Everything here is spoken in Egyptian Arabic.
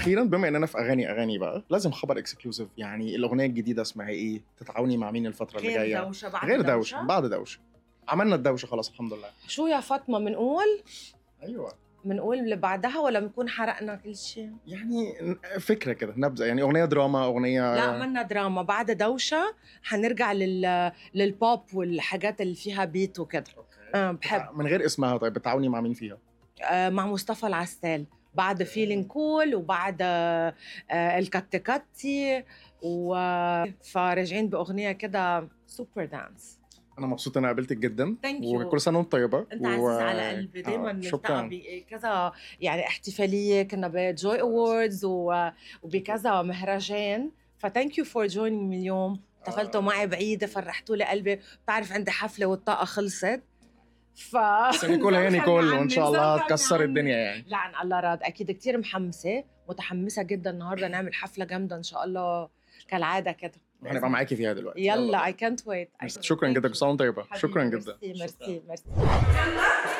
واخيرا بما اننا في اغاني اغاني بقى لازم خبر اكسكلوسيف يعني الاغنيه الجديده اسمها ايه تتعاوني مع مين الفتره اللي غير جايه دوشه بعد غير دوشه بعد دوشه عملنا الدوشه خلاص الحمد لله شو يا فاطمه بنقول ايوه بنقول اللي بعدها ولا بنكون حرقنا كل شيء يعني فكره كده نبذه يعني اغنيه دراما اغنيه لا منا دراما بعد دوشه حنرجع لل للبوب والحاجات اللي فيها بيت وكده أوكي. أه بحب من غير اسمها طيب بتعاوني مع مين فيها آه مع مصطفى العسال بعد فيلينج كول وبعد آه آه الكتكتي و فراجعين باغنيه كده سوبر دانس انا مبسوط ان انا قابلتك جدا Thank you. وكل سنه وانت طيبه انت عزيز على قلبي دائما آه، بنلتقى شكرا بكذا يعني احتفاليه كنا بجوي اووردز وبكذا مهرجان فثانك يو فور جوينينج مي اليوم احتفلتوا آه. معي بعيده فرحتوا لي قلبي بتعرف عندي حفله والطاقه خلصت ف بس نيكول هي نيكول وان شاء الله نزل تكسر عني. الدنيا يعني لا عن الله راد اكيد كتير محمسه متحمسه جدا النهارده نعمل حفله جامده ان شاء الله كالعاده كده هنبقى معاكي فيها دلوقتي يلا اي كانت ويت شكرا جدا كل سنه وانت طيبه شكرا جدا ميرسي ميرسي ميرسي يلا